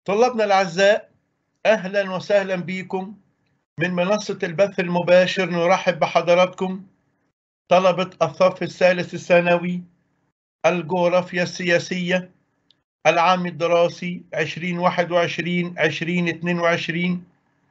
طلابنا الأعزاء أهلا وسهلا بكم من منصة البث المباشر نرحب بحضراتكم طلبة الصف الثالث الثانوي الجغرافيا السياسية العام الدراسي 2021 2022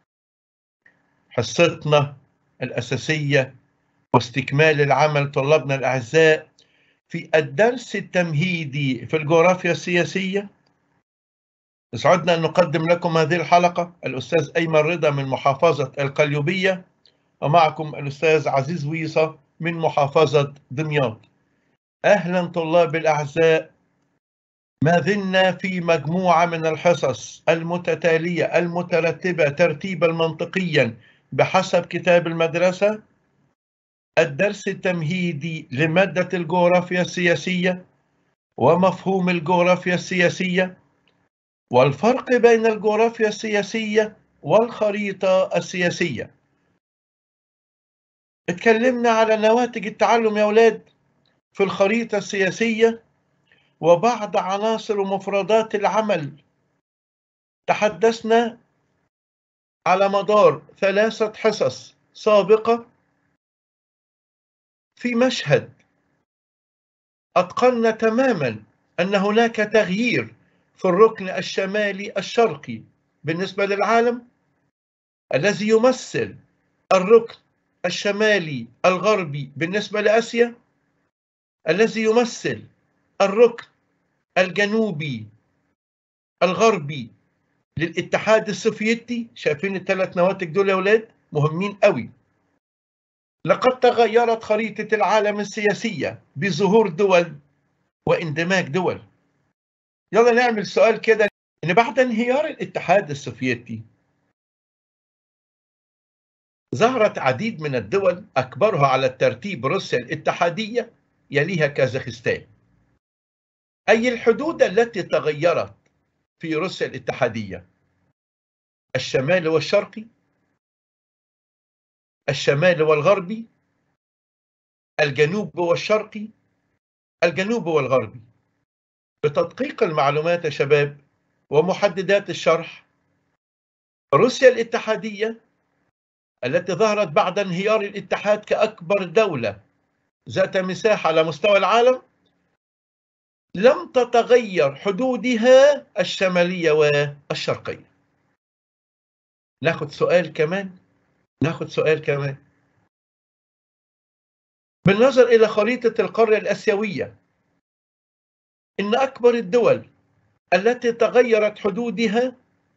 حصتنا الأساسية واستكمال العمل طلابنا الأعزاء في الدرس التمهيدي في الجغرافيا السياسية يسعدنا أن نقدم لكم هذه الحلقة الأستاذ أيمن رضا من محافظة القليوبية ومعكم الأستاذ عزيز ويصة من محافظة دمياط أهلا طلاب الأعزاء ما زلنا في مجموعة من الحصص المتتالية المترتبة ترتيبا منطقيا بحسب كتاب المدرسة الدرس التمهيدي لمادة الجغرافيا السياسية ومفهوم الجغرافيا السياسية والفرق بين الجغرافيا السياسية والخريطة السياسية اتكلمنا على نواتج التعلم يا أولاد في الخريطة السياسية وبعض عناصر ومفردات العمل تحدثنا على مدار ثلاثة حصص سابقة في مشهد أتقنا تماما أن هناك تغيير في الركن الشمالي الشرقي بالنسبة للعالم الذي يمثل الركن الشمالي الغربي بالنسبة لآسيا الذي يمثل الركن الجنوبي الغربي للاتحاد السوفيتي شايفين الثلاث نواتج دول يا ولاد مهمين قوي لقد تغيرت خريطة العالم السياسية بظهور دول واندماج دول يلا نعمل سؤال كده ان بعد انهيار الاتحاد السوفيتي ظهرت عديد من الدول اكبرها على الترتيب روسيا الاتحاديه يليها كازاخستان اي الحدود التي تغيرت في روسيا الاتحاديه الشمال والشرقي الشمال والغربي الجنوب والشرقي الجنوب والغربي بتدقيق المعلومات يا شباب ومحددات الشرح روسيا الاتحادية التي ظهرت بعد انهيار الاتحاد كأكبر دولة ذات مساحة على مستوى العالم لم تتغير حدودها الشمالية والشرقية ناخد سؤال كمان ناخد سؤال كمان بالنظر إلى خريطة القارة الآسيوية إن أكبر الدول التي تغيرت حدودها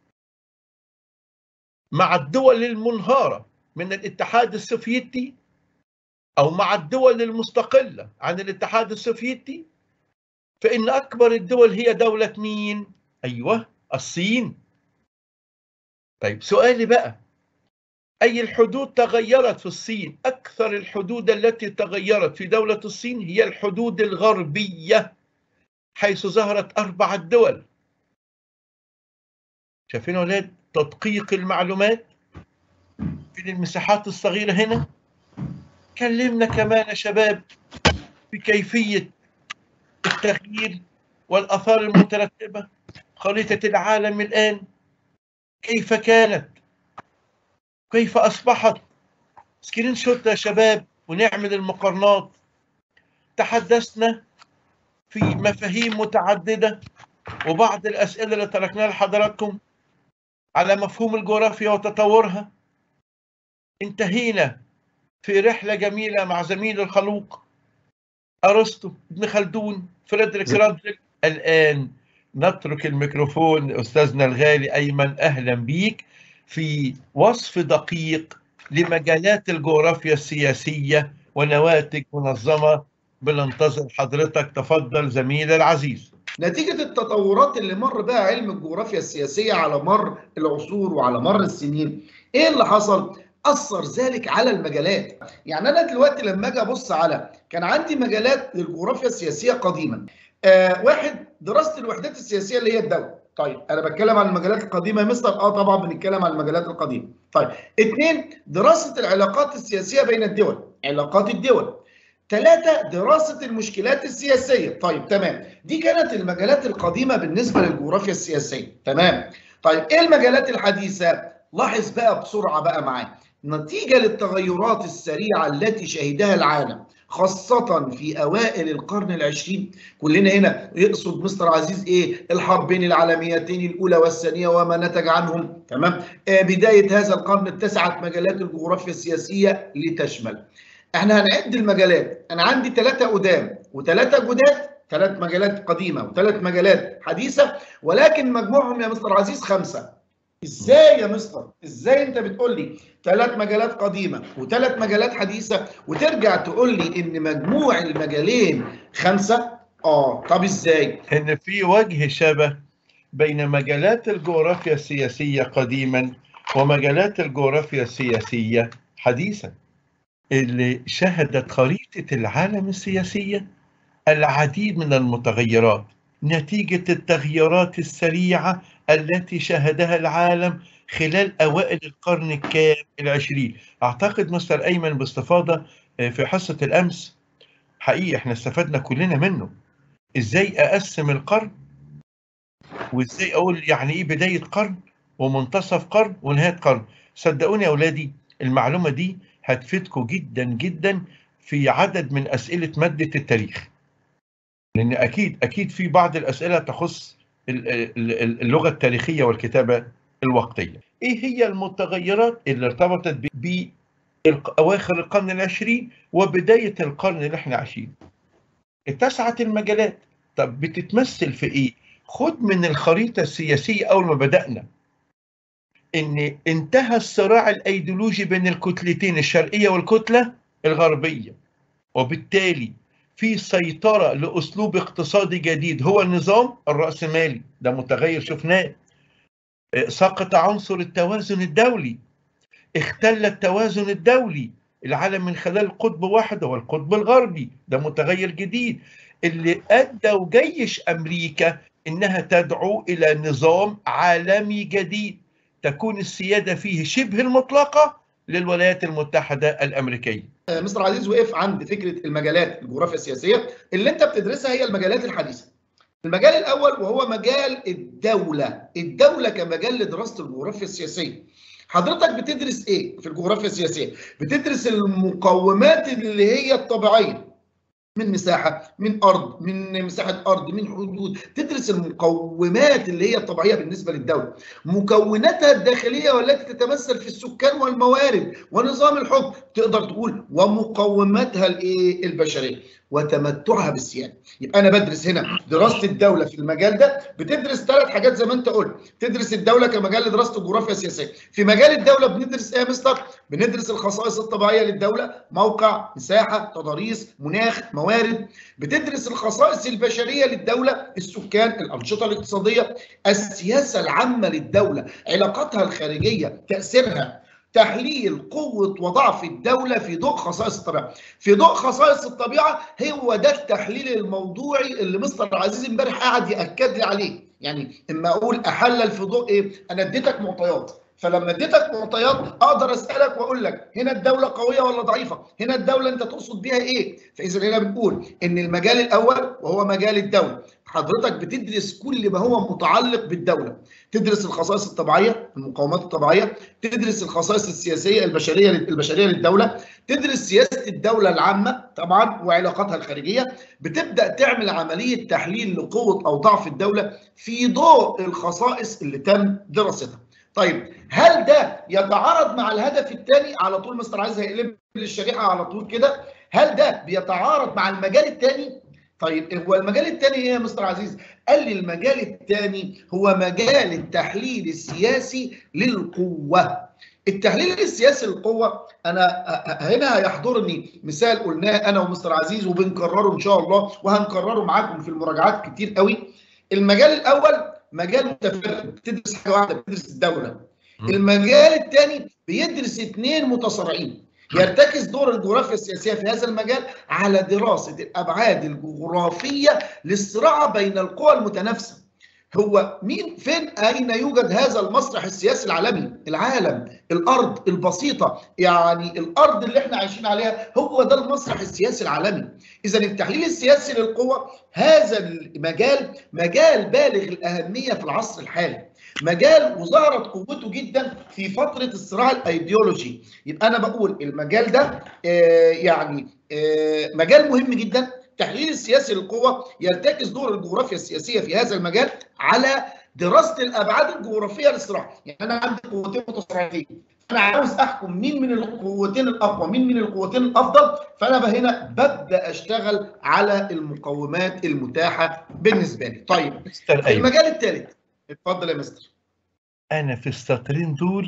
مع الدول المنهارة من الاتحاد السوفيتي أو مع الدول المستقلة عن الاتحاد السوفيتي فإن أكبر الدول هي دولة مين؟ أيوه الصين طيب سؤالي بقى أي الحدود تغيرت في الصين أكثر الحدود التي تغيرت في دولة الصين هي الحدود الغربية حيث ظهرت أربعة دول شايفين أولاد تدقيق المعلومات في المساحات الصغيرة هنا كلمنا كمان يا شباب في كيفية التغيير والآثار المترتبة خريطة العالم الآن كيف كانت كيف أصبحت سكرين شوت يا شباب ونعمل المقارنات تحدثنا في مفاهيم متعددة وبعض الأسئلة اللي تركناها لحضراتكم على مفهوم الجغرافيا وتطورها انتهينا في رحلة جميلة مع زميل الخلوق أرسطو ابن خلدون فريدريك رادريك الآن نترك الميكروفون أستاذنا الغالي أيمن أهلا بيك في وصف دقيق لمجالات الجغرافيا السياسية ونواتج منظمة بننتظر حضرتك تفضل زميل العزيز نتيجة التطورات اللي مر بها علم الجغرافيا السياسية على مر العصور وعلى مر السنين ايه اللي حصل؟ أثر ذلك على المجالات يعني أنا دلوقتي لما أجي أبص على كان عندي مجالات للجغرافيا السياسية قديما آه واحد دراسة الوحدات السياسية اللي هي الدولة طيب انا بتكلم عن المجالات القديمه يا مستر اه طبعا بنتكلم عن المجالات القديمه طيب اثنين دراسه العلاقات السياسيه بين الدول علاقات الدول ثلاثة دراسة المشكلات السياسية طيب تمام دي كانت المجالات القديمة بالنسبة للجغرافيا السياسية تمام طيب ايه المجالات الحديثه لاحظ بقى بسرعه بقى معايا نتيجه للتغيرات السريعه التي شهدها العالم خاصة في أوائل القرن العشرين كلنا هنا يقصد مستر عزيز إيه الحربين العالميتين الأولى والثانية وما نتج عنهم تمام آه بداية هذا القرن اتسعت مجالات الجغرافيا السياسية لتشمل احنا هنعد المجالات انا عندي ثلاثة قدام وثلاثة جداد ثلاث مجالات قديمة وثلاث مجالات حديثة ولكن مجموعهم يا مستر عزيز خمسة ازاي يا مستر ازاي انت بتقول لي ثلاث مجالات قديمه وثلاث مجالات حديثه وترجع تقول لي ان مجموع المجالين خمسه اه طب ازاي ان في وجه شبه بين مجالات الجغرافيا السياسيه قديما ومجالات الجغرافيا السياسيه حديثا اللي شهدت خريطه العالم السياسيه العديد من المتغيرات نتيجه التغييرات السريعه التي شهدها العالم خلال أوائل القرن الكام العشرين أعتقد مستر أيمن باستفاضة في حصة الأمس حقيقي احنا استفدنا كلنا منه إزاي أقسم القرن وإزاي أقول يعني إيه بداية قرن ومنتصف قرن ونهاية قرن صدقوني يا أولادي المعلومة دي هتفيدكم جدا جدا في عدد من أسئلة مادة التاريخ لأن أكيد أكيد في بعض الأسئلة تخص اللغة التاريخية والكتابة الوقتية إيه هي المتغيرات اللي ارتبطت بأواخر القرن العشرين وبداية القرن اللي احنا عايشينه اتسعت المجالات طب بتتمثل في إيه خد من الخريطة السياسية أول ما بدأنا إن انتهى الصراع الأيديولوجي بين الكتلتين الشرقية والكتلة الغربية وبالتالي في سيطرة لأسلوب اقتصادي جديد هو النظام الرأسمالي ده متغير شفناه سقط عنصر التوازن الدولي اختل التوازن الدولي العالم من خلال قطب واحد هو القطب الغربي ده متغير جديد اللي أدى جيش أمريكا إنها تدعو إلى نظام عالمي جديد تكون السيادة فيه شبه المطلقة للولايات المتحدة الأمريكية مستر عزيز وقف عند فكره المجالات الجغرافيا السياسيه اللي انت بتدرسها هي المجالات الحديثه. المجال الاول وهو مجال الدوله، الدوله كمجال لدراسه الجغرافيا السياسيه. حضرتك بتدرس ايه في الجغرافيا السياسيه؟ بتدرس المقومات اللي هي الطبيعيه من مساحه، من ارض، من مساحه ارض، من حدود، تدرس المقومات اللي هي الطبيعيه بالنسبه للدوله، مكوناتها الداخليه والتي تتمثل في السكان والموارد ونظام الحكم، تقدر تقول ومقوماتها الايه؟ البشريه وتمتعها بالسياده. يبقى انا بدرس هنا دراسه الدوله في المجال ده بتدرس ثلاث حاجات زي ما انت قلت، تدرس الدوله كمجال لدراسه الجغرافيا السياسيه. في مجال الدوله بندرس ايه يا مستر؟ بندرس الخصائص الطبيعيه للدوله، موقع، مساحه، تضاريس، مناخ، موارد. بتدرس الخصائص البشريه للدوله، السكان، الانشطه الاقتصاديه، السياسه العامه للدوله، علاقاتها الخارجيه، تاثيرها، تحليل قوة وضعف الدولة في ضوء خصائص الطبيعة. في ضوء خصائص الطبيعة هو ده التحليل الموضوعي اللي مستر عزيز امبارح قاعد يأكد لي عليه. يعني اما اقول احلل في ضوء ايه؟ انا اديتك معطيات. فلما اديتك معطيات اقدر اسالك واقول لك هنا الدوله قويه ولا ضعيفه؟ هنا الدوله انت تقصد بيها ايه؟ فاذا هنا بنقول ان المجال الاول وهو مجال الدوله حضرتك بتدرس كل ما هو متعلق بالدوله تدرس الخصائص الطبيعيه المقاومات الطبيعيه تدرس الخصائص السياسيه البشريه البشريه للدوله تدرس سياسه الدوله العامه طبعا وعلاقاتها الخارجيه بتبدا تعمل عمليه تحليل لقوه او ضعف الدوله في ضوء الخصائص اللي تم دراستها طيب هل ده يتعارض مع الهدف الثاني على طول مستر عايز هيقلب للشريحه على طول كده هل ده بيتعارض مع المجال الثاني طيب هو المجال الثاني ايه يا مستر عزيز قال لي المجال الثاني هو مجال التحليل السياسي للقوه التحليل السياسي للقوه انا هنا هيحضرني مثال قلناه انا ومستر عزيز وبنكرره ان شاء الله وهنكرره معاكم في المراجعات كتير قوي المجال الاول مجال متفرد بتدرس حاجه واحده بتدرس الدوله المجال الثاني بيدرس اثنين متصارعين يرتكز دور الجغرافيا السياسيه في هذا المجال على دراسه الابعاد الجغرافيه للصراع بين القوى المتنافسه هو مين فين اين يوجد هذا المسرح السياسي العالمي العالم الارض البسيطه يعني الارض اللي احنا عايشين عليها هو ده المسرح السياسي العالمي اذا التحليل السياسي للقوى هذا المجال مجال بالغ الاهميه في العصر الحالي مجال وظهرت قوته جدا في فتره الصراع الايديولوجي يبقى انا بقول المجال ده آه يعني آه مجال مهم جدا التحليل السياسي للقوة يرتكز دور الجغرافيا السياسية في هذا المجال على دراسة الأبعاد الجغرافية للصراع، يعني أنا عندي قوتين متصارعتين، أنا عاوز أحكم مين من القوتين الأقوى، مين من القوتين الأفضل، فأنا هنا ببدأ أشتغل على المقومات المتاحة بالنسبة لي. طيب في المجال الثالث اتفضل يا مستر. أنا في السطرين دول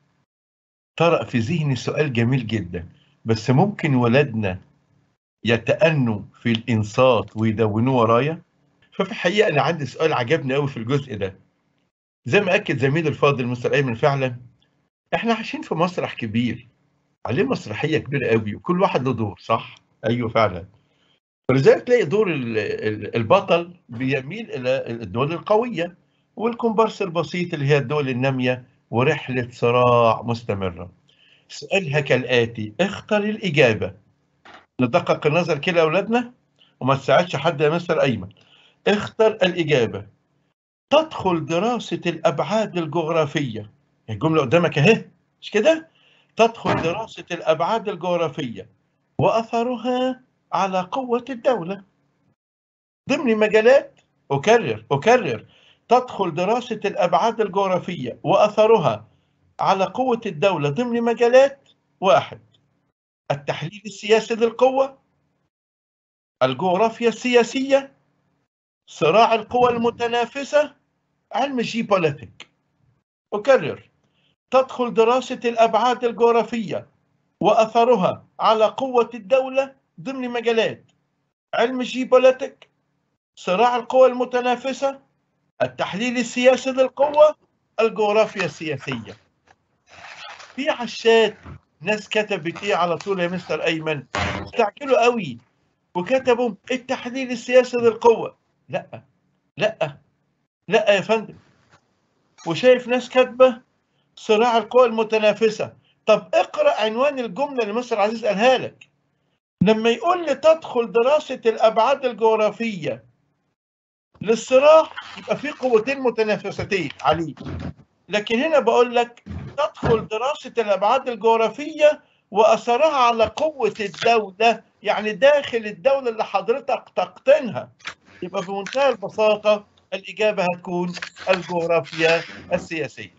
طرأ في ذهني سؤال جميل جدا، بس ممكن ولادنا يتأنوا في الإنصات ويدونوه ورايا ففي الحقيقة أنا عندي سؤال عجبني قوي في الجزء ده زي ما أكد زميلي الفاضل مستر أيمن فعلا إحنا عايشين في مسرح كبير عليه مسرحية كبيرة قوي وكل واحد له دور صح؟ أيوه فعلا ولذلك تلاقي دور البطل بيميل إلى الدول القوية والكومبارس البسيط اللي هي الدول النامية ورحلة صراع مستمرة سؤالها كالآتي اختر الإجابة ندقق النظر كده يا أولادنا وما تساعدش حد يا مستر أيمن اختر الإجابة تدخل دراسة الأبعاد الجغرافية الجملة قدامك أهي مش كده؟ تدخل دراسة الأبعاد الجغرافية وأثرها على قوة الدولة ضمن مجالات أكرر أكرر تدخل دراسة الأبعاد الجغرافية وأثرها على قوة الدولة ضمن مجالات واحد التحليل السياسي للقوة الجغرافيا السياسية صراع القوى المتنافسة علم الجيوبوليتيك أكرر تدخل دراسة الأبعاد الجغرافية وأثرها على قوة الدولة ضمن مجالات علم الجيوبوليتيك صراع القوى المتنافسة التحليل السياسي للقوة الجغرافيا السياسية في عشات ناس كتبت ايه على طول يا مستر ايمن استعجلوا قوي وكتبوا التحليل السياسي للقوة لا لا لا يا فندم وشايف ناس كاتبة صراع القوى المتنافسة طب اقرأ عنوان الجملة اللي مستر عزيز قالها لك لما يقول لي تدخل دراسة الأبعاد الجغرافية للصراع يبقى في قوتين متنافستين عليه لكن هنا بقول لك تدخل دراسة الأبعاد الجغرافية وأثرها على قوة الدولة يعني داخل الدولة اللي حضرتك تقطنها يبقى بمنتهى البساطة الإجابة هتكون الجغرافيا السياسية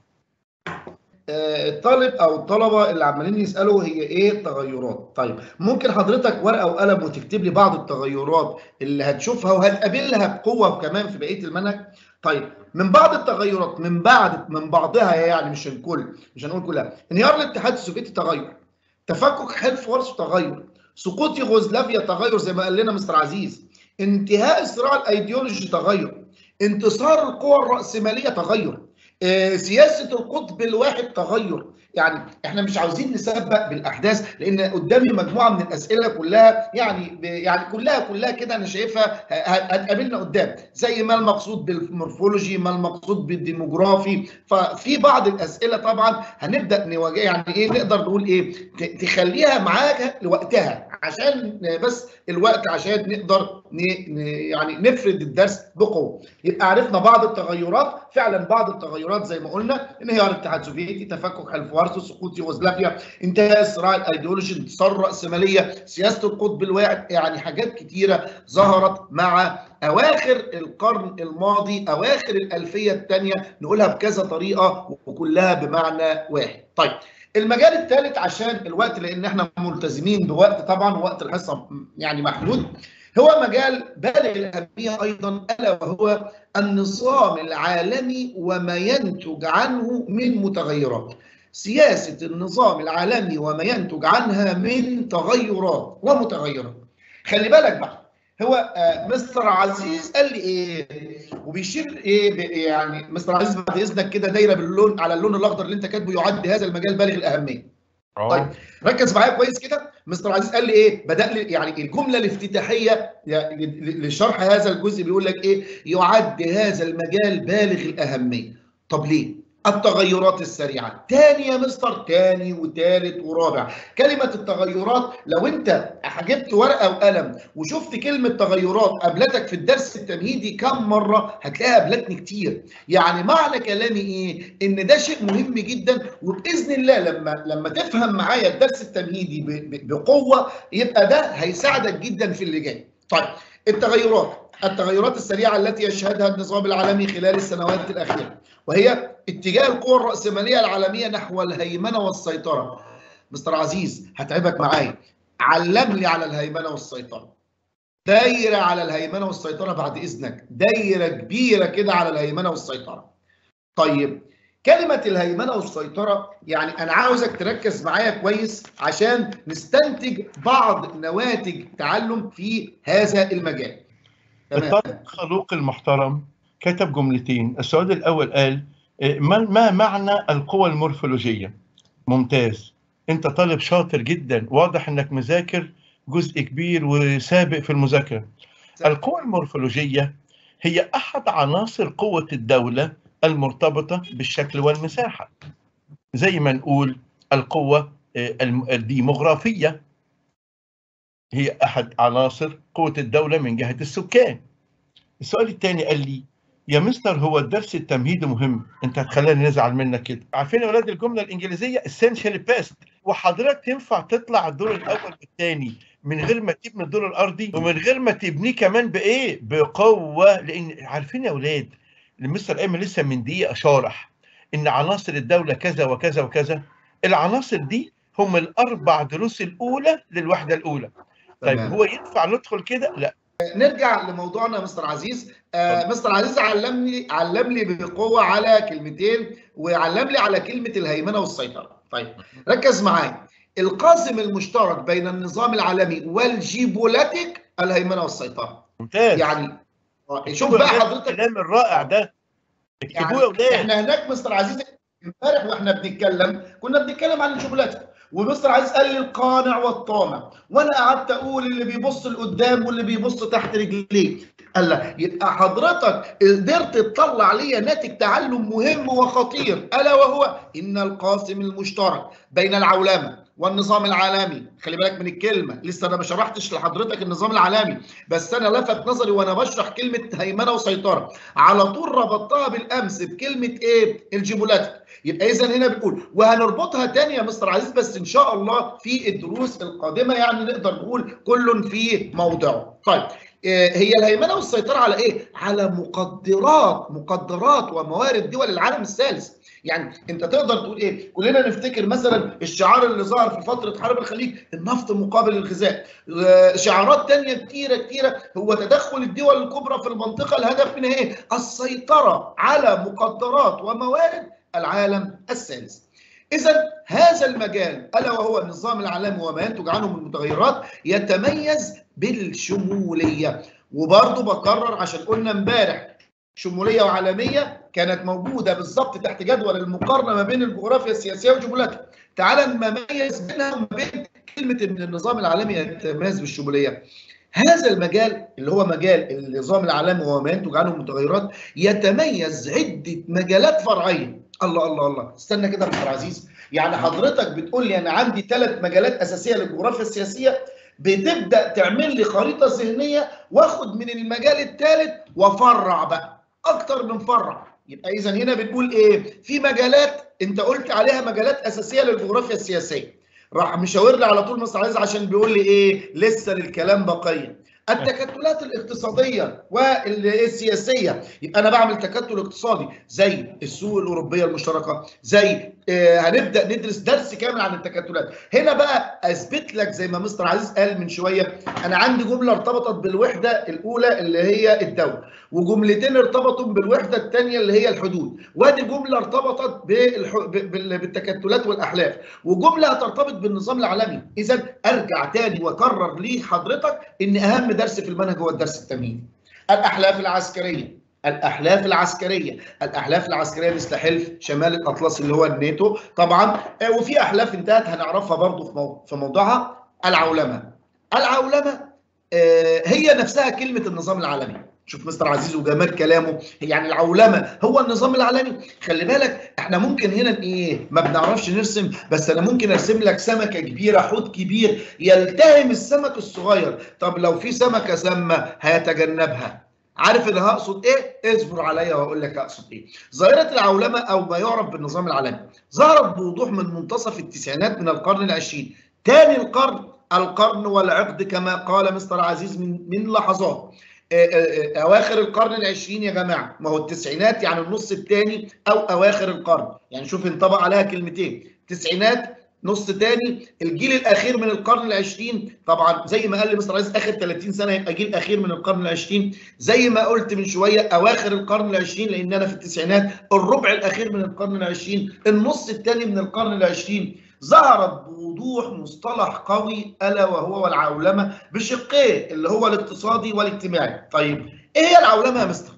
الطالب او الطلبه اللي عمالين يسالوا هي ايه التغيرات طيب ممكن حضرتك ورقه وقلم وتكتب لي بعض التغيرات اللي هتشوفها وهتقابلها بقوه كمان في بقيه المنهج طيب من بعض التغيرات من بعد من بعضها يعني مش الكل مش هنقول كلها انهيار الاتحاد السوفيتي تغير تفكك حلف وارسو تغير سقوط يوغوسلافيا تغير زي ما قال لنا مستر عزيز انتهاء الصراع الايديولوجي تغير انتصار القوى الراسماليه تغير سياسه القطب الواحد تغير يعني احنا مش عاوزين نسبق بالاحداث لان قدامي مجموعه من الاسئله كلها يعني يعني كلها كلها كده انا شايفها هتقابلنا قدام زي ما المقصود بالمورفولوجي ما المقصود بالديموغرافي ففي بعض الاسئله طبعا هنبدا نواجه يعني ايه نقدر نقول ايه تخليها معاك لوقتها عشان بس الوقت عشان نقدر يعني نفرد الدرس بقوه يبقى عرفنا بعض التغيرات فعلا بعض التغيرات زي ما قلنا انهيار الاتحاد السوفيتي تفكك حلف وارسو سقوط يوغوسلافيا انتهاء الصراع الايديولوجي انتصار الراسماليه سياسه القطب الواحد يعني حاجات كتيره ظهرت مع اواخر القرن الماضي اواخر الالفيه الثانيه نقولها بكذا طريقه وكلها بمعنى واحد طيب المجال الثالث عشان الوقت لان احنا ملتزمين بوقت طبعا وقت الحصه يعني محدود هو مجال بالغ الاهميه ايضا الا وهو النظام العالمي وما ينتج عنه من متغيرات. سياسه النظام العالمي وما ينتج عنها من تغيرات ومتغيرات. خلي بالك بقى هو مستر عزيز قال لي ايه وبيشير ايه يعني مستر عزيز بعد اذنك كده دايره باللون على اللون الاخضر اللي انت كاتبه يعد هذا المجال بالغ الاهميه. طيب ركز معايا كويس كده مستر عزيز قال لي ايه بدا لي يعني الجمله الافتتاحيه لشرح هذا الجزء بيقول لك ايه يعد هذا المجال بالغ الاهميه طب ليه التغيرات السريعه تاني يا مستر تاني وتالت ورابع كلمه التغيرات لو انت جبت ورقه وقلم وشفت كلمه تغيرات قابلتك في الدرس التمهيدي كم مره هتلاقيها قابلتني كتير يعني معنى كلامي ايه ان ده شيء مهم جدا وباذن الله لما لما تفهم معايا الدرس التمهيدي بقوه يبقى ده هيساعدك جدا في اللي جاي طيب التغيرات التغيرات السريعه التي يشهدها النظام العالمي خلال السنوات الاخيره وهي اتجاه القوى الرأسمالية العالمية نحو الهيمنة والسيطرة مستر عزيز هتعبك معايا علم لي على الهيمنة والسيطرة دايرة على الهيمنة والسيطرة بعد إذنك دايرة كبيرة كده على الهيمنة والسيطرة طيب كلمة الهيمنة والسيطرة يعني أنا عاوزك تركز معايا كويس عشان نستنتج بعض نواتج تعلم في هذا المجال الطالب الخلوق المحترم كتب جملتين السؤال الأول قال ما ما معنى القوى المورفولوجية ممتاز انت طالب شاطر جدا واضح انك مذاكر جزء كبير وسابق في المذاكرة القوى المورفولوجية هي أحد عناصر قوة الدولة المرتبطة بالشكل والمساحة زي ما نقول القوة الديموغرافية هي أحد عناصر قوة الدولة من جهة السكان السؤال الثاني قال لي يا مستر هو الدرس التمهيدي مهم انت هتخليني نزعل منك كده عارفين يا ولاد الجمله الانجليزيه essentially best وحضرتك تنفع تطلع الدور الاول والثاني من غير ما تبني الدور الارضي ومن غير ما تبنيه كمان بايه بقوه لان عارفين يا ولاد المستر ايمن لسه من دقيقه شارح ان عناصر الدوله كذا وكذا وكذا العناصر دي هم الاربع دروس الاولى للوحده الاولى طيب هو ينفع ندخل كده لا نرجع لموضوعنا مستر عزيز آه مستر عزيز علمني علم لي بقوه على كلمتين وعلم لي على كلمه الهيمنه والسيطره طيب ركز معايا القاسم المشترك بين النظام العالمي والجيبولاتيك الهيمنه والسيطره ممتاز يعني شوف بقى حضرتك الكلام الرائع ده اكتبوه يعني يا ولاد احنا هناك مستر عزيز امبارح واحنا بنتكلم كنا بنتكلم عن الجيبولاتيك ومستر عايز قال لي القانع والطامع وانا قعدت اقول اللي بيبص لقدام واللي بيبص تحت رجليه قال لا يبقى حضرتك قدرت تطلع لي ناتج تعلم مهم وخطير الا وهو ان القاسم المشترك بين العولمه والنظام العالمي خلي بالك من الكلمه لسه انا ما شرحتش لحضرتك النظام العالمي بس انا لفت نظري وانا بشرح كلمه هيمنه وسيطره على طول ربطتها بالامس بكلمه ايه الجيبولاتيك يبقى اذا هنا بنقول وهنربطها تاني يا مستر عزيز بس ان شاء الله في الدروس القادمه يعني نقدر نقول كل في موضعه طيب هي الهيمنه والسيطره على ايه على مقدرات مقدرات وموارد دول العالم الثالث يعني انت تقدر تقول ايه كلنا نفتكر مثلا الشعار اللي ظهر في فتره حرب الخليج النفط مقابل الغذاء شعارات تانية كتيره كتيره هو تدخل الدول الكبرى في المنطقه الهدف منها ايه السيطره على مقدرات وموارد العالم الثالث إذا هذا المجال ألا وهو النظام العالمي وما ينتج عنه من متغيرات يتميز بالشمولية وبرضه بكرر عشان قلنا امبارح شمولية وعالمية كانت موجودة بالظبط تحت جدول المقارنة ما بين الجغرافيا السياسية وجملتها تعال نميز بينها وما بين كلمة إن النظام العالمي يتميز بالشمولية هذا المجال اللي هو مجال النظام العالمي وما ينتج عنه من متغيرات يتميز عدة مجالات فرعية الله الله الله استنى كده يا مستر عزيز يعني حضرتك بتقول لي انا عندي ثلاث مجالات اساسيه للجغرافيا السياسيه بتبدا تعمل لي خريطه ذهنيه واخد من المجال الثالث وافرع بقى اكتر من فرع يبقى اذا هنا بنقول ايه في مجالات انت قلت عليها مجالات اساسيه للجغرافيا السياسيه راح مشاور لي على طول مستر عزيز عشان بيقول لي ايه لسه للكلام بقيه التكتلات الاقتصاديه والسياسيه يبقى انا بعمل تكتل اقتصادي زي السوق الاوروبيه المشتركه زي آه هنبدا ندرس درس كامل عن التكتلات هنا بقى اثبت لك زي ما مستر عزيز قال من شويه انا عندي جمله ارتبطت بالوحده الاولى اللي هي الدوله وجملتين ارتبطوا بالوحده الثانيه اللي هي الحدود وادي جمله ارتبطت بالح... بالتكتلات والاحلاف وجمله هترتبط بالنظام العالمي اذا ارجع تاني واكرر لحضرتك ان اهم درس في المنهج هو الدرس التمهيدي الأحلاف العسكرية الأحلاف العسكرية الأحلاف العسكرية مثل حلف شمال الأطلس اللي هو الناتو طبعا وفي أحلاف انتهت هنعرفها برضو في موضوعها العولمه العولمه آه، هي نفسها كلمه النظام العالمي شوف مستر عزيز وجمال كلامه يعني العولمه هو النظام العالمي خلي بالك احنا ممكن هنا ايه ما بنعرفش نرسم بس انا ممكن ارسم لك سمكه كبيره حوت كبير يلتهم السمك الصغير طب لو في سمكه سامه هيتجنبها عارف اللي هقصد ايه اصبر عليا واقول لك اقصد ايه ظاهره العولمه او ما يعرف بالنظام العالمي ظهرت بوضوح من منتصف التسعينات من القرن العشرين تاني القرن القرن والعقد كما قال مستر عزيز من من لحظات اواخر القرن العشرين يا جماعه ما هو التسعينات يعني النص الثاني او اواخر القرن يعني شوف انطبق عليها كلمتين تسعينات نص تاني الجيل الاخير من القرن العشرين طبعا زي ما قال لي مستر عزيز اخر 30 سنه يبقى جيل اخير من القرن العشرين زي ما قلت من شويه اواخر القرن العشرين لان انا في التسعينات الربع الاخير من القرن العشرين النص الثاني من القرن العشرين ظهرت بوضوح مصطلح قوي الا وهو العولمه بشقيه اللي هو الاقتصادي والاجتماعي. طيب ايه هي العولمه يا مستر؟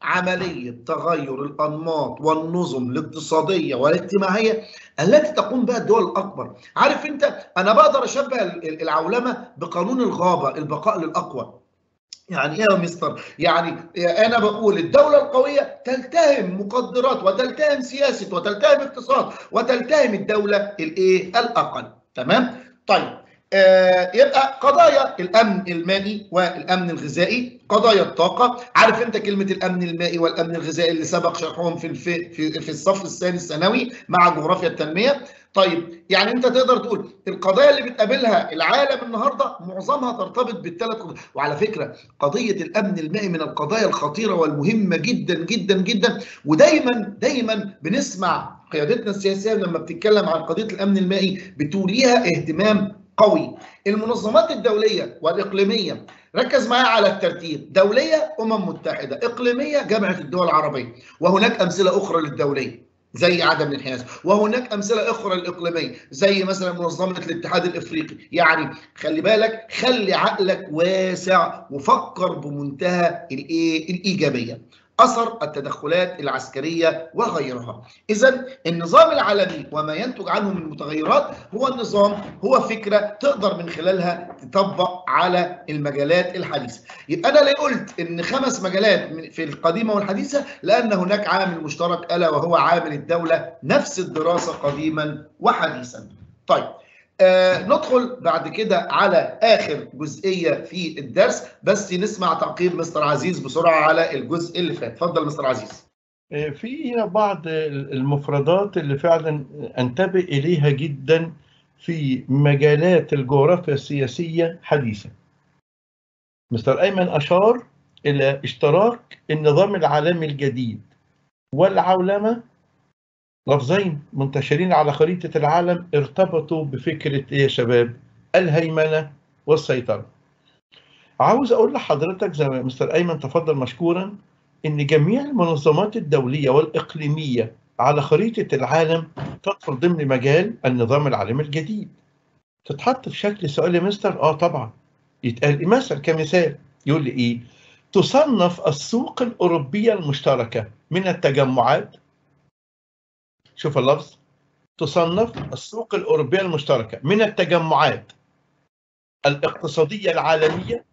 عمليه تغير الانماط والنظم الاقتصاديه والاجتماعيه التي تقوم بها الدول الاكبر. عارف انت انا بقدر اشبه العولمه بقانون الغابه البقاء للاقوى. يعني ايه يا مستر؟ يعني انا بقول الدوله القويه تلتهم مقدرات وتلتهم سياسه وتلتهم اقتصاد وتلتهم الدوله الايه؟ الاقل، تمام؟ طيب آه يبقى قضايا الامن المائي والامن الغذائي، قضايا الطاقه، عارف انت كلمه الامن المائي والامن الغذائي اللي سبق شرحهم في في في, في الصف الثاني الثانوي مع جغرافيا التنميه، طيب يعني انت تقدر تقول القضايا اللي بتقابلها العالم النهارده معظمها ترتبط بالثلاث قضايا وعلى فكره قضيه الامن المائي من القضايا الخطيره والمهمه جدا جدا جدا ودايما دايما بنسمع قيادتنا السياسيه لما بتتكلم عن قضيه الامن المائي بتوليها اهتمام قوي المنظمات الدوليه والاقليميه ركز معايا على الترتيب دوليه امم متحده اقليميه جامعه الدول العربيه وهناك امثله اخرى للدوليه زي عدم الانحياز وهناك امثله اخرى الاقليميه زي مثلا منظمه الاتحاد الافريقي يعني خلي بالك خلي عقلك واسع وفكر بمنتهى الايه الايجابيه اثر التدخلات العسكريه وغيرها. اذا النظام العالمي وما ينتج عنه من متغيرات هو النظام هو فكره تقدر من خلالها تطبق على المجالات الحديثه. يبقى انا ليه قلت ان خمس مجالات في القديمه والحديثه؟ لان هناك عامل مشترك الا وهو عامل الدوله نفس الدراسه قديما وحديثا. طيب آه ندخل بعد كده على اخر جزئيه في الدرس بس نسمع تعقيب مستر عزيز بسرعه على الجزء اللي فات اتفضل مستر عزيز في هنا بعض المفردات اللي فعلا انتبه اليها جدا في مجالات الجغرافيا السياسيه حديثا مستر ايمن اشار الى اشتراك النظام العالمي الجديد والعولمه لفظين منتشرين على خريطة العالم ارتبطوا بفكرة ايه يا شباب؟ الهيمنة والسيطرة. عاوز اقول لحضرتك زي ما مستر ايمن تفضل مشكورا ان جميع المنظمات الدولية والاقليمية على خريطة العالم تدخل ضمن مجال النظام العالمي الجديد. تتحط في شكل سؤال يا مستر؟ اه طبعا. يتقال مثل كمثال يقول لي ايه؟ تصنف السوق الأوروبية المشتركة من التجمعات شوف اللفظ تصنف السوق الأوروبية المشتركة من التجمعات الاقتصادية العالمية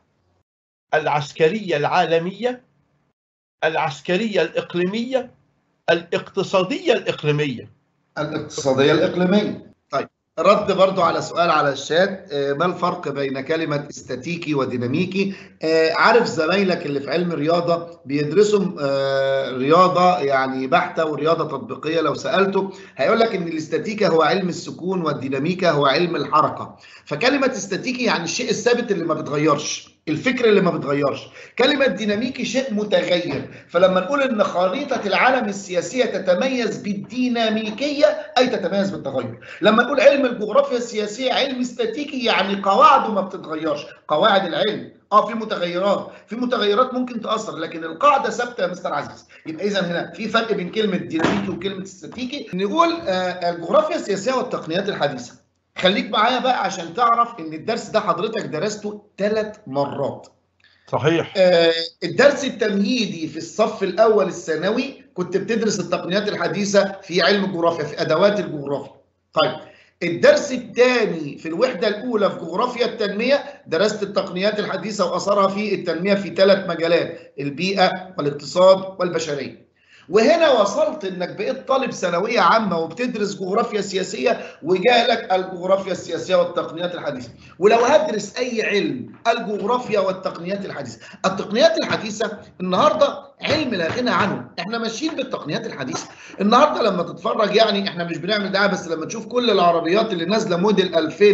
العسكرية العالمية العسكرية الإقليمية الاقتصادية الإقليمية الاقتصادية الإقليمية طيب رد برضو على سؤال على الشات ما الفرق بين كلمة استاتيكي وديناميكي عارف زمايلك اللي في علم الرياضة بيدرسوا رياضة يعني بحتة ورياضة تطبيقية لو سألته هيقول لك ان الاستاتيكا هو علم السكون والديناميكا هو علم الحركة فكلمة استاتيكي يعني الشيء الثابت اللي ما بيتغيرش الفكر اللي ما بيتغيرش كلمة ديناميكي شيء متغير فلما نقول ان خريطة العالم السياسية تتميز بالديناميكية اي تتميز بالتغير لما نقول علم الجغرافيا السياسية علم استاتيكي يعني قواعده ما بتتغيرش قواعد العلم اه في متغيرات في متغيرات ممكن تاثر لكن القاعده ثابته يا مستر عزيز يبقى اذا هنا في فرق بين كلمه ديناميكي وكلمه استاتيكي نقول آه الجغرافيا السياسيه والتقنيات الحديثه خليك معايا بقى عشان تعرف ان الدرس ده حضرتك درسته ثلاث مرات صحيح آه الدرس التمهيدي في الصف الاول الثانوي كنت بتدرس التقنيات الحديثه في علم الجغرافيا في ادوات الجغرافيا طيب الدرس الثاني في الوحدة الأولى في جغرافيا التنمية درست التقنيات الحديثة وأثرها في التنمية في ثلاث مجالات البيئة والاقتصاد والبشرية وهنا وصلت انك بقيت طالب ثانويه عامه وبتدرس جغرافيا سياسيه وجالك الجغرافيا السياسيه والتقنيات الحديثه ولو هدرس اي علم الجغرافيا والتقنيات الحديثه التقنيات الحديثه النهارده علم لا غنى عنه احنا ماشيين بالتقنيات الحديثه النهارده لما تتفرج يعني احنا مش بنعمل دعايه بس لما تشوف كل العربيات اللي نازله موديل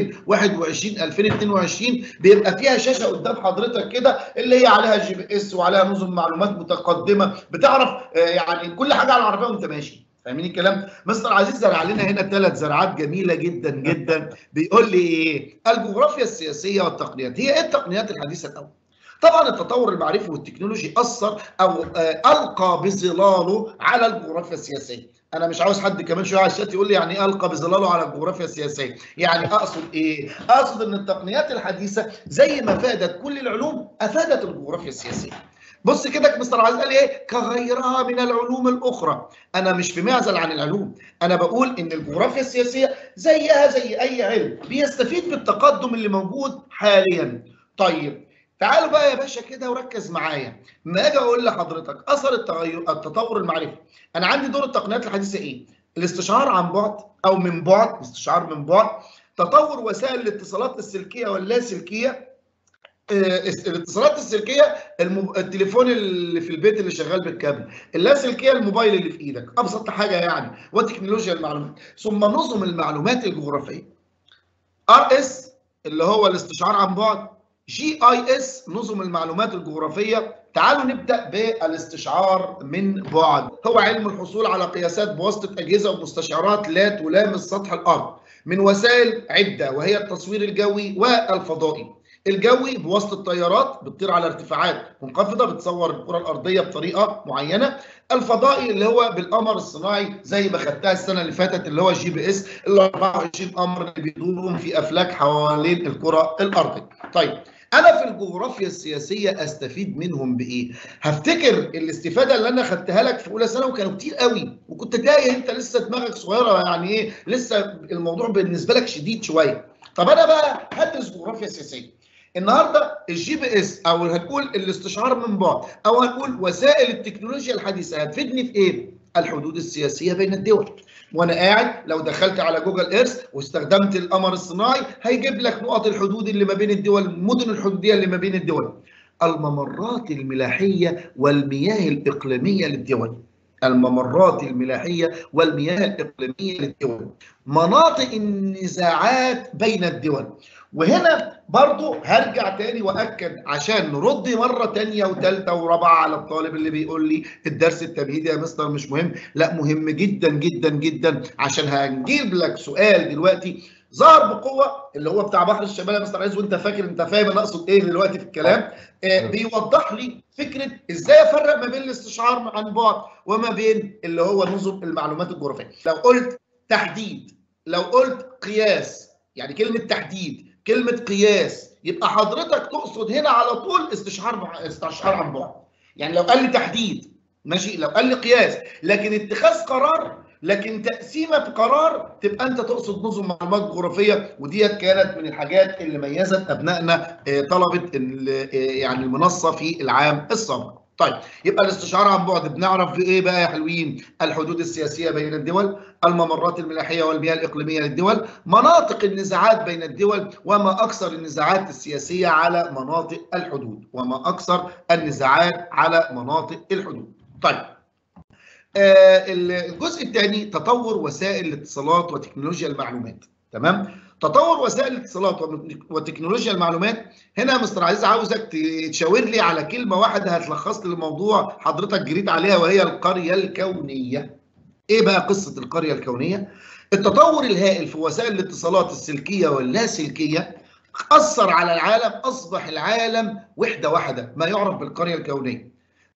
2021 2022 بيبقى فيها شاشه قدام حضرتك كده اللي هي عليها جي بي اس وعليها نظم معلومات متقدمه بتعرف يعني كل حاجه على العربيه وانت ماشي فاهمين الكلام؟ مستر عزيز زرع لنا هنا ثلاث زرعات جميله جدا جدا بيقول لي ايه؟ الجغرافيا السياسيه والتقنيات، هي ايه التقنيات الحديثه الاول؟ طبعا التطور المعرفي والتكنولوجي اثر او القى بظلاله على الجغرافيا السياسيه انا مش عاوز حد كمان شويه على الشات يقول لي يعني ايه القى بظلاله على الجغرافيا السياسيه يعني اقصد ايه اقصد ان التقنيات الحديثه زي ما فادت كل العلوم افادت الجغرافيا السياسيه بص كده مستر عزيز قال ايه كغيرها من العلوم الاخرى انا مش في معزل عن العلوم انا بقول ان الجغرافيا السياسيه زيها زي اي علم بيستفيد بالتقدم اللي موجود حاليا طيب تعالوا بقى يا باشا كده وركز معايا ما اجي اقول لحضرتك اثر التغير التطور المعرفي انا عندي دور التقنيات الحديثه ايه الاستشعار عن بعد او من بعد استشعار من بعد تطور وسائل الاتصالات السلكيه واللاسلكيه الاتصالات السلكيه المب... التليفون اللي في البيت اللي شغال بالكابل اللاسلكيه الموبايل اللي في ايدك ابسط حاجه يعني وتكنولوجيا المعلومات ثم نظم المعلومات الجغرافيه ار اس اللي هو الاستشعار عن بعد جي اي اس نظم المعلومات الجغرافيه تعالوا نبدا بالاستشعار من بعد هو علم الحصول على قياسات بواسطه اجهزه ومستشعرات لا تلامس سطح الارض من وسائل عده وهي التصوير الجوي والفضائي الجوي بواسطه الطيارات بتطير على ارتفاعات منخفضه بتصور الكره الارضيه بطريقه معينه الفضائي اللي هو بالقمر الصناعي زي ما خدتها السنه اللي فاتت اللي هو الجي بي اس ال 24 قمر اللي بيدوروا في افلاك حوالين الكره الارضيه طيب انا في الجغرافيا السياسيه استفيد منهم بايه هفتكر الاستفاده اللي انا خدتها لك في اولى ثانوي كانوا كتير قوي وكنت تايه انت لسه دماغك صغيره يعني ايه لسه الموضوع بالنسبه لك شديد شويه طب انا بقى هدرس جغرافيا سياسيه النهارده الجي بي اس او هنقول الاستشعار من بعد او هنقول وسائل التكنولوجيا الحديثه هتفيدني في ايه الحدود السياسيه بين الدول وانا قاعد لو دخلت على جوجل ايرث واستخدمت القمر الصناعي هيجيب لك نقط الحدود اللي ما بين الدول المدن الحدوديه اللي ما بين الدول الممرات الملاحيه والمياه الاقليميه للدول الممرات الملاحيه والمياه الاقليميه للدول مناطق النزاعات بين الدول وهنا برضو هرجع تاني واكد عشان نرد مره تانية وثالثه ورابعه على الطالب اللي بيقول لي الدرس التمهيدي يا مستر مش مهم لا مهم جدا جدا جدا عشان هنجيب لك سؤال دلوقتي ظهر بقوه اللي هو بتاع بحر الشمال يا مستر عايز وانت فاكر انت فاهم انا اقصد ايه دلوقتي في الكلام آه بيوضح لي فكره ازاي افرق ما بين الاستشعار عن بعد وما بين اللي هو نظم المعلومات الجغرافيه لو قلت تحديد لو قلت قياس يعني كلمه تحديد كلمه قياس يبقى حضرتك تقصد هنا على طول استشعار استشعار عن بعد يعني لو قال لي تحديد ماشي لو قال لي قياس لكن اتخاذ قرار لكن تقسيمه قرار تبقى انت تقصد نظم معلومات جغرافيه وديت كانت من الحاجات اللي ميزت ابنائنا طلبه يعني المنصه في العام السابق. طيب يبقى الاستشعار عن بعد بنعرف في ايه بقى يا حلوين؟ الحدود السياسيه بين الدول، الممرات الملاحيه والمياه الاقليميه للدول، مناطق النزاعات بين الدول وما اكثر النزاعات السياسيه على مناطق الحدود، وما اكثر النزاعات على مناطق الحدود. طيب الجزء الثاني تطور وسائل الاتصالات وتكنولوجيا المعلومات تمام تطور وسائل الاتصالات وتكنولوجيا المعلومات هنا مستر عزيز عاوزك تشاور لي على كلمه واحده هتلخص لي الموضوع حضرتك جريت عليها وهي القريه الكونيه ايه بقى قصه القريه الكونيه التطور الهائل في وسائل الاتصالات السلكيه واللاسلكيه اثر على العالم اصبح العالم وحده واحده ما يعرف بالقريه الكونيه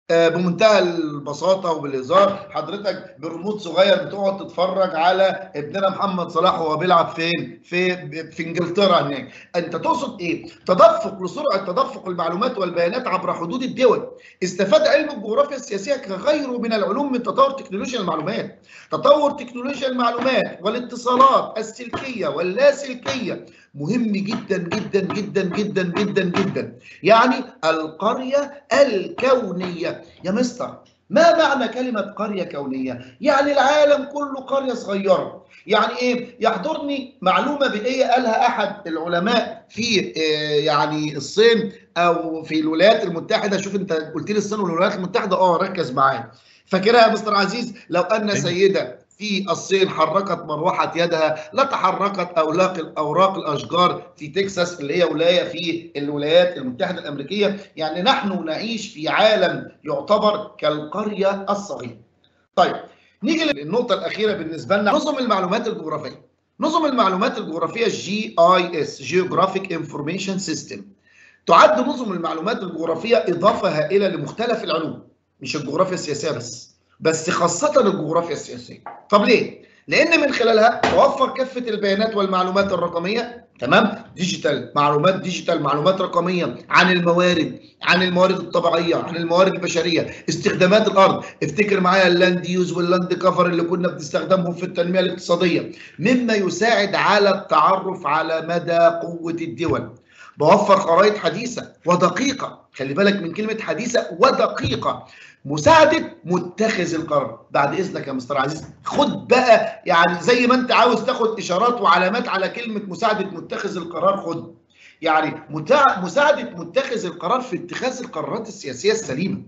بمنتهى البساطة وبالهزار حضرتك بريموت صغير بتقعد تتفرج على ابننا محمد صلاح وهو بيلعب فين؟ في في انجلترا هناك. انت تقصد ايه؟ تدفق لسرعة تدفق المعلومات والبيانات عبر حدود الدول. استفاد علم الجغرافيا السياسية كغيره من العلوم من تطور تكنولوجيا المعلومات. تطور تكنولوجيا المعلومات والاتصالات السلكية واللاسلكية مهم جدا جدا جدا جدا جدا جدا يعني القرية الكونية يا مستر ما معنى كلمة قرية كونية؟ يعني العالم كله قرية صغيرة يعني ايه؟ يحضرني معلومة بيئية قالها أحد العلماء في يعني الصين أو في الولايات المتحدة شوف أنت قلت لي الصين والولايات المتحدة أه ركز معايا فاكرها يا مستر عزيز لو أن سيدة في الصين حركت مروحة يدها لتحركت أوراق أوراق الأشجار في تكساس اللي هي ولاية في الولايات المتحدة الأمريكية يعني نحن نعيش في عالم يعتبر كالقرية الصغيرة طيب نيجي للنقطة الأخيرة بالنسبة لنا نظم المعلومات الجغرافية نظم المعلومات الجغرافية جي اي اس Geographic Information System تعد نظم المعلومات الجغرافية إضافة هائلة لمختلف العلوم مش الجغرافيا السياسية بس بس خاصة الجغرافيا السياسية. طب ليه؟ لأن من خلالها توفر كافة البيانات والمعلومات الرقمية تمام؟ ديجيتال معلومات ديجيتال معلومات رقمية عن الموارد عن الموارد الطبيعية عن الموارد البشرية استخدامات الأرض افتكر معايا اللاند يوز واللاند كفر اللي كنا بنستخدمهم في التنمية الاقتصادية مما يساعد على التعرف على مدى قوة الدول بوفر خرائط حديثة ودقيقة خلي بالك من كلمة حديثة ودقيقة مساعدة متخذ القرار بعد إذنك يا مستر عزيز خد بقى يعني زي ما أنت عاوز تاخد إشارات وعلامات على كلمة مساعدة متخذ القرار خد يعني مساعدة متخذ القرار في اتخاذ القرارات السياسية السليمة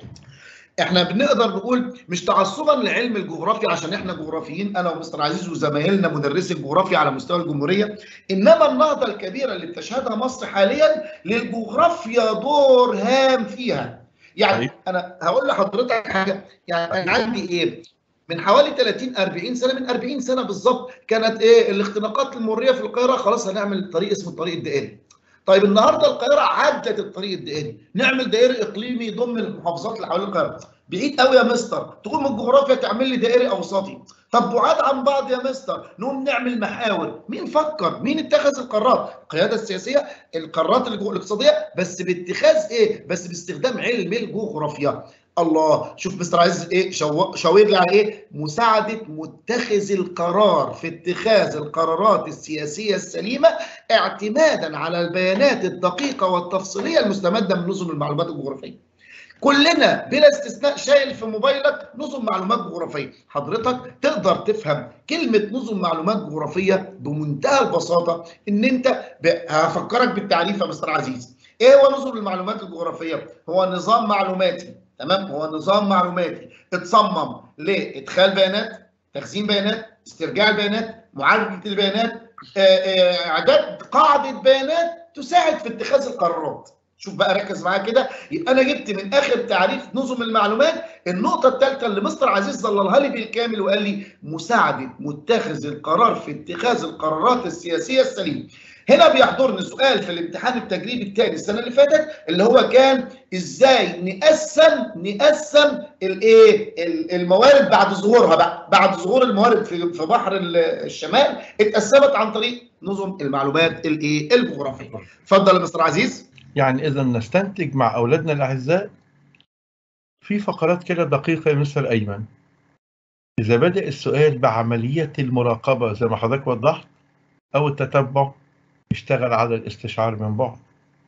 احنا بنقدر نقول مش تعصبا لعلم الجغرافيا عشان احنا جغرافيين انا ومستر عزيز وزمايلنا مدرسي الجغرافيا على مستوى الجمهوريه انما النهضه الكبيره اللي بتشهدها مصر حاليا للجغرافيا دور هام فيها يعني انا هقول لحضرتك حاجه يعني انا عندي ايه من حوالي 30 40 سنه من 40 سنه بالظبط كانت ايه الاختناقات المريه في القاهره خلاص هنعمل طريق اسمه الطريق الدائري طيب النهارده القاهره عدت الطريق الدائري نعمل دائري اقليمي يضم المحافظات اللي حوالين القاهره بعيد قوي يا مستر تقوم من الجغرافيا تعمل لي دائري اوسطي طب بعاد عن بعض يا مستر نقوم نعمل محاور مين فكر مين اتخذ القرارات القياده السياسيه القرارات الاقتصاديه بس باتخاذ ايه بس باستخدام علم الجغرافيا الله شوف مستر عايز ايه شو... شاور لي على ايه مساعده متخذ القرار في اتخاذ القرارات السياسيه السليمه اعتمادا على البيانات الدقيقه والتفصيليه المستمده من نظم المعلومات الجغرافيه كلنا بلا استثناء شايل في موبايلك نظم معلومات جغرافيه حضرتك تقدر تفهم كلمه نظم معلومات جغرافيه بمنتهى البساطه ان انت ب... هفكرك بالتعريف يا مستر عزيز ايه هو نظم المعلومات الجغرافيه هو نظام معلوماتي تمام هو نظام معلوماتي اتصمم لادخال بيانات تخزين بيانات استرجاع البيانات معالجه البيانات اعداد قاعده بيانات تساعد في اتخاذ القرارات شوف بقى ركز معايا كده يبقى انا جبت من اخر تعريف نظم المعلومات النقطه الثالثه اللي مستر عزيز ظللها لي بالكامل وقال لي مساعده متخذ القرار في اتخاذ القرارات السياسيه السليمه هنا بيحضرني سؤال في الامتحان التجريبي الثاني السنه اللي فاتت اللي هو كان ازاي نقسم نقسم الايه الموارد بعد ظهورها بقى بعد ظهور الموارد في في بحر الشمال اتقسمت عن طريق نظم المعلومات الايه الجغرافيه اتفضل يا مستر عزيز يعني اذا نستنتج مع اولادنا الاعزاء في فقرات كده دقيقه يا مستر ايمن اذا بدا السؤال بعمليه المراقبه زي ما حضرتك وضحت او التتبع يشتغل على الاستشعار من بعد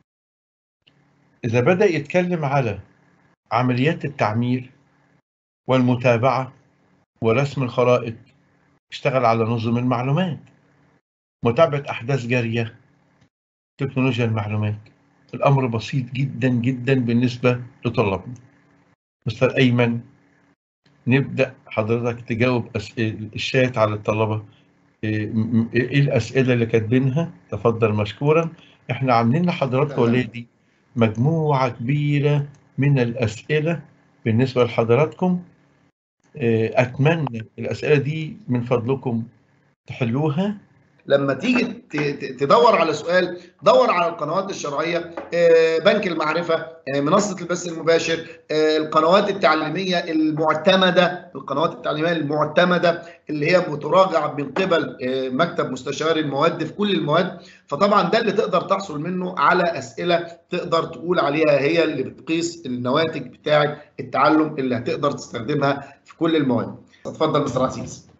إذا بدأ يتكلم على عمليات التعمير والمتابعة ورسم الخرائط يشتغل على نظم المعلومات متابعة أحداث جارية تكنولوجيا المعلومات الأمر بسيط جدا جدا بالنسبة لطلابنا مستر أيمن نبدأ حضرتك تجاوب الشات على الطلبة ايه الاسئله اللي كاتبينها تفضل مشكورا احنا عاملين لحضراتكم ولادي مجموعه كبيره من الاسئله بالنسبه لحضراتكم اتمنى الاسئله دي من فضلكم تحلوها لما تيجي تدور على سؤال دور على القنوات الشرعيه بنك المعرفه منصه البث المباشر القنوات التعليميه المعتمده القنوات التعليميه المعتمده اللي هي بتراجع من قبل مكتب مستشار المواد في كل المواد فطبعا ده اللي تقدر تحصل منه على اسئله تقدر تقول عليها هي اللي بتقيس النواتج بتاعه التعلم اللي هتقدر تستخدمها في كل المواد اتفضل مستر عزيز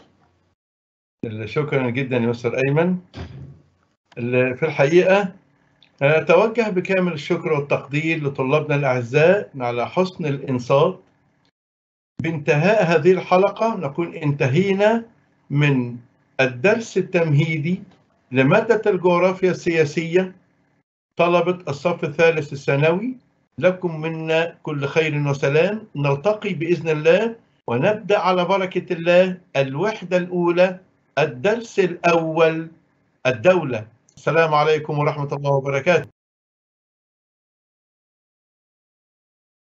شكرا جدا يا مستر ايمن في الحقيقه اتوجه بكامل الشكر والتقدير لطلابنا الاعزاء على حسن الانصات بانتهاء هذه الحلقه نكون انتهينا من الدرس التمهيدي لماده الجغرافيا السياسيه طلبه الصف الثالث الثانوي لكم منا كل خير وسلام نلتقي باذن الله ونبدا على بركه الله الوحده الاولى الدرس الأول الدولة السلام عليكم ورحمة الله وبركاته